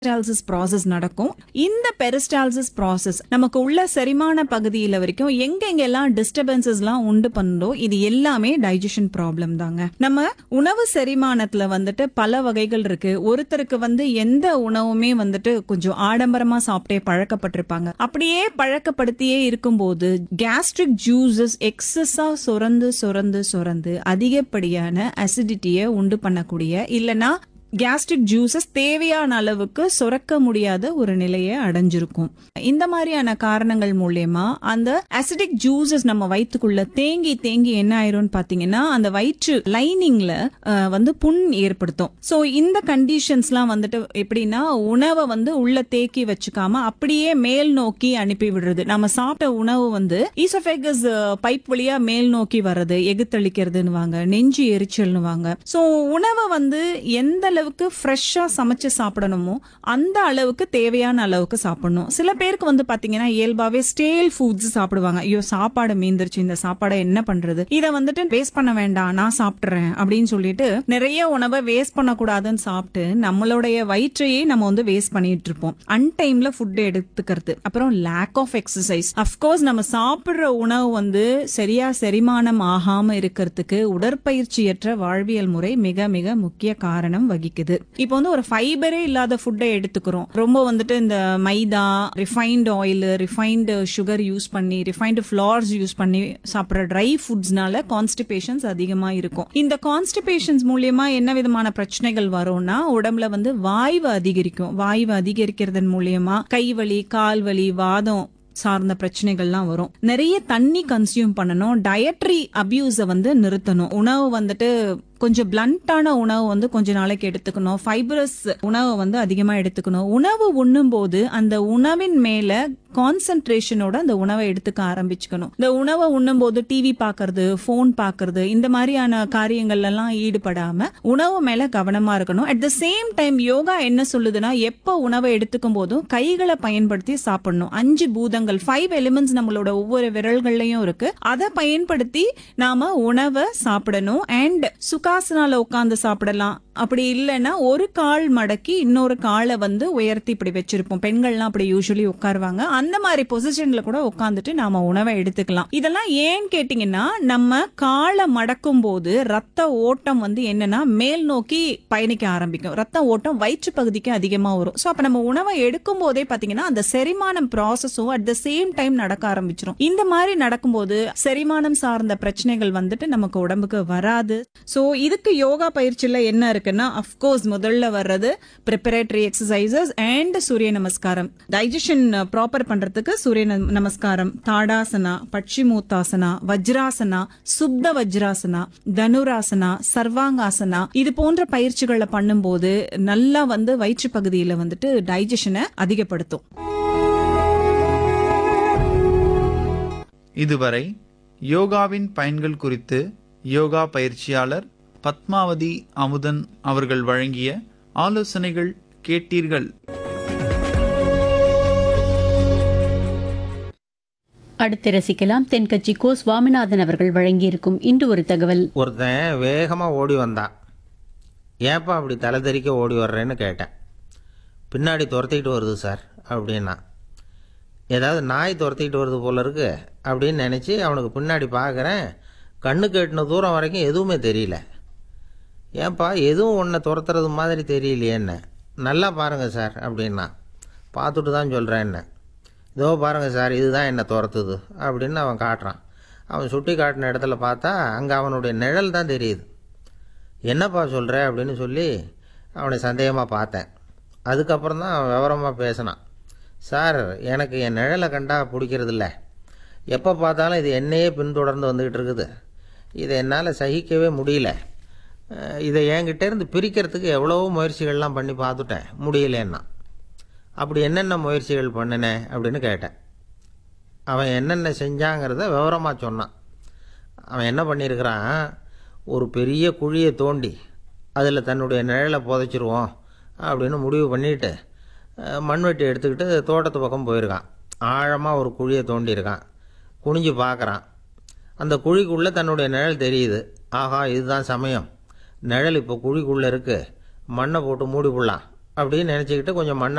peristalsis process நடக்கும் இந்த peristalsis process நமக்கு உள்ள செரிமான பகுதியில வரைக்கும் எங்க எங்கெல்லாம் டிஸ்டர்பன்சஸ்லாம் உண்டு பண்ணுதோ இது எல்லாமே டைஜஷன் ப்ராப்ளம் தாங்க நம்ம உணவு செரிமானத்துல வந்துட்டு பல வகைகள் இருக்கு ஒருத்தருக்கு வந்து எந்த உணவுமே வந்துட்டு கொஞ்சம் ஆடம்பரமா சாப்பிட்டே பழக்கப்பட்டிருப்பாங்க அப்படியே பழக்கப்படுத்தியே இருக்கும்போது கேஸ்ட்ரிக் ஜூசஸ் எக்ஸஸா சுரந்து சுரந்து சுரந்து அதிகப்படியான அசிடிட்டியை உண்டு பண்ணக்கூடிய இல்லனா கேஸ்ட்ரிக் ஜூசஸ் தேவையான அளவுக்கு சுரக்க முடியாத ஒரு நிலையை அடைஞ்சிருக்கும் இந்த மாதிரியான காரணங்கள் மூலியமா அந்த அசிடிக் ஜூசஸ் நம்ம வயிற்றுக்குள்ள தேங்கி தேங்கி என்ன ஆயிரும்னு பாத்தீங்கன்னா அந்த வயிற்று லைனிங்ல வந்து புண் ஏற்படுத்தும் சோ இந்த கண்டிஷன்ஸ்லாம் வந்துட்டு எப்படின்னா உணவை வந்து உள்ள தேக்கி வச்சுக்காம அப்படியே மேல் நோக்கி அனுப்பி விடுறது நம்ம சாப்பிட்ட உணவு வந்து ஈசோஃபேகஸ் பைப் வழியா மேல் நோக்கி வர்றது எகுத்தளிக்கிறதுன்னு வாங்க நெஞ்சு எரிச்சல்னு வாங்க சோ உணவை வந்து எந்த அளவுக்கு ஃப்ரெஷ்ஷா சமைச்சு சாப்பிடணுமோ அந்த அளவுக்கு தேவையான அளவுக்கு சாப்பிடணும் சில பேருக்கு வந்து பாத்தீங்கன்னா இயல்பாவே ஸ்டேல் ஃபுட்ஸ் சாப்பிடுவாங்க ஐயோ சாப்பாடு மீந்துருச்சு இந்த சாப்பாடை என்ன பண்றது இதை வந்துட்டு வேஸ்ட் பண்ண வேண்டாம் நான் சாப்பிட்டுறேன் அப்படின்னு சொல்லிட்டு நிறைய உணவை வேஸ்ட் பண்ணக்கூடாதுன்னு சாப்பிட்டு நம்மளுடைய வயிற்றையே நம்ம வந்து வேஸ்ட் பண்ணிட்டு இருப்போம் அன்டைம்ல ஃபுட் எடுத்துக்கிறது அப்புறம் லேக் ஆஃப் எக்ஸசைஸ் அஃப்கோர்ஸ் நம்ம சாப்பிடுற உணவு வந்து சரியா செரிமானம் ஆகாம இருக்கிறதுக்கு உடற்பயிற்சியற்ற வாழ்வியல் முறை மிக மிக முக்கிய காரணம் வகிக்குது இப்போ வந்து ஒரு ஃபைபரே இல்லாத ஃபுட்டை எடுத்துக்கிறோம் ரொம்ப வந்துட்டு இந்த maida refined oil refined sugar use பண்ணி ரிஃபைன்டு ஃபிளார்ஸ் யூஸ் பண்ணி சாப்பிட்ற ட்ரை ஃபுட்ஸ்னால கான்ஸ்டிபேஷன்ஸ் அதிகமா இருக்கும் இந்த கான்ஸ்டிபேஷன்ஸ் மூலியமா என்ன விதமான பிரச்சனைகள் வரும்னா உடம்புல வந்து வாய்வு அதிகரிக்கும் வாய்வு அதிகரிக்கிறதன் மூலியமா கை வலி கால் வலி வாதம் சார்ந்த பிரச்சனைகள்லாம் வரும் நிறைய தண்ணி கன்சியூம் பண்ணணும் டயட்ரி அபியூஸை வந்து நிறுத்தணும் உணவு வந்துட்டு கொஞ்சம் பிளண்டான உணவு வந்து கொஞ்ச நாளைக்கு எடுத்துக்கணும் ஃபைபரஸ் உணவை வந்து அதிகமா எடுத்துக்கணும் உணவு உண்ணும் போது அந்த உணவின் மேல கான்சென்ட்ரேஷனோட அந்த உணவை எடுத்துக்க ஆரம்பிச்சுக்கணும் இந்த உணவை உண்ணும் போது டிவி பாக்குறது போன் பாக்குறது இந்த மாதிரியான காரியங்கள் எல்லாம் ஈடுபடாம உணவு மேல கவனமா இருக்கணும் at the same time yoga என்ன சொல்லுதுன்னா எப்ப உணவை எடுத்துக்கும் போதும் கைகளை பயன்படுத்தி சாப்பிடணும் அஞ்சு பூதங்கள் ஃபைவ் எலிமெண்ட்ஸ் நம்மளோட ஒவ்வொரு விரல்கள்லயும் இருக்கு அதை பயன்படுத்தி நாம உணவை சாப்பிடணும் அண்ட் சுகாசனால உட்கார்ந்து சாப்பிடலாம் அப்படி இல்லைன்னா ஒரு கால் மடக்கி இன்னொரு காலை வந்து உயர்த்தி இப்படி வச்சிருப்போம் பெண்கள்லாம் அப்படி யூஸ்வலி உட்காருவாங்க அந்த மாதிரி பொசிஷன்ல கூட உட்காந்துட்டு நாம உணவை எடுத்துக்கலாம் இதெல்லாம் ஏன் கேட்டீங்கன்னா நம்ம காலை மடக்கும் போது ரத்த ஓட்டம் வந்து என்னன்னா மேல் நோக்கி பயணிக்க ஆரம்பிக்கும் ரத்த ஓட்டம் வயிற்று பகுதிக்கு அதிகமா வரும் சோ அப்ப நம்ம உணவை எடுக்கும் போதே பாத்தீங்கன்னா அந்த செரிமானம் ப்ராசஸும் அட் த சேம் டைம் நடக்க ஆரம்பிச்சிரும் இந்த மாதிரி நடக்கும்போது செரிமானம் சார்ந்த பிரச்சனைகள் வந்துட்டு நமக்கு உடம்புக்கு வராது சோ இதுக்கு யோகா பயிற்சியில என்ன இருக்குன்னா அஃப்கோர்ஸ் முதல்ல வர்றது ப்ரிப்பரேட்டரி எக்ஸசைசஸ் அண்ட் சூரிய நமஸ்காரம் டைஜஷன் ப்ராப்பர் பண்றதுக்கு சூரிய நம- நமஸ்காரம் தாடாசனா பட்சிமூத்தாசனா வஜ்ராசனா சுப்த வஜ்ராசனா தனுராசனா சர்வாங்காசனா இது போன்ற பயிற்சிகளை பண்ணும்போது நல்லா வந்து வயிற்று பகுதியில வந்துட்டு டைஜஷனை அதிகப்படுத்தும் இதுவரை யோகாவின் பயன்கள் குறித்து யோகா பயிற்சியாளர் பத்மாவதி அமுதன் அவர்கள் வழங்கிய ஆலோசனைகள் கேட்டீர்கள் அடுத்து ரசிக்கலாம் தென்கட்சி கோ சுவாமிநாதன் அவர்கள் வழங்கியிருக்கும் இன்று ஒரு தகவல் ஒருத்தன் வேகமாக ஓடி வந்தான் ஏன்ப்பா அப்படி தலை தெறிக்க ஓடி வர்றேன்னு கேட்டேன் பின்னாடி துரத்திக்கிட்டு வருது சார் அப்படின்னா ஏதாவது நாய் துரத்திக்கிட்டு வருது போல இருக்கு அப்படின்னு நினச்சி அவனுக்கு பின்னாடி பார்க்குறேன் கண்ணு கெட்டின தூரம் வரைக்கும் எதுவுமே தெரியல ஏன்பா எதுவும் உன்னை துரத்துறது மாதிரி தெரியலையே என்ன நல்லா பாருங்க சார் அப்படின்னா பார்த்துட்டு தான் சொல்கிறேன் என்ன இதோ பாருங்க சார் இதுதான் என்னை துரத்துது அப்படின்னு அவன் காட்டுறான் அவன் சுட்டி காட்டின இடத்துல பார்த்தா அங்கே அவனுடைய நிழல் தான் தெரியுது என்னப்பா சொல்கிற அப்படின்னு சொல்லி அவனை சந்தேகமாக பார்த்தேன் அதுக்கப்புறம் தான் அவன் விவரமாக பேசினான் சார் எனக்கு என் நிழலை கண்டா பிடிக்கிறதில்ல எப்போ பார்த்தாலும் இது என்னையே பின்தொடர்ந்து வந்துக்கிட்டு இருக்குது இதை என்னால் சகிக்கவே முடியல அஹ் இதை என்கிட்ட இருந்து பிரிக்கிறதுக்கு எவ்வளவோ முயற்சிகள்லாம் பண்ணி பார்த்துட்டேன் முடியலன்னா அப்படி என்னென்ன முயற்சிகள் பண்ணினேன் அப்படின்னு கேட்டேன் அவன் என்னென்ன செஞ்சாங்கிறத விவரமாக சொன்னான் அவன் என்ன பண்ணியிருக்கிறான் ஒரு பெரிய குழியை தோண்டி அதில் தன்னுடைய நிழலை புதைச்சிருவோம் அப்படின்னு முடிவு பண்ணிட்டு அஹ், மண்வெட்டி எடுத்துக்கிட்டு தோட்டத்து பக்கம் போயிருக்கான் ஆழமாக ஒரு குழியை தோண்டியிருக்கான் குனிஞ்சு பார்க்குறான் அந்த குழிக்குள்ளே தன்னுடைய நிழல் தெரியுது ஆஹா இதுதான் சமயம் நிழல் இப்போ குழிக்குள்ளே இருக்குது மண்ணை போட்டு மூடி விடலாம் அப்படின்னு நினச்சிக்கிட்டு கொஞ்சம் மண்ணை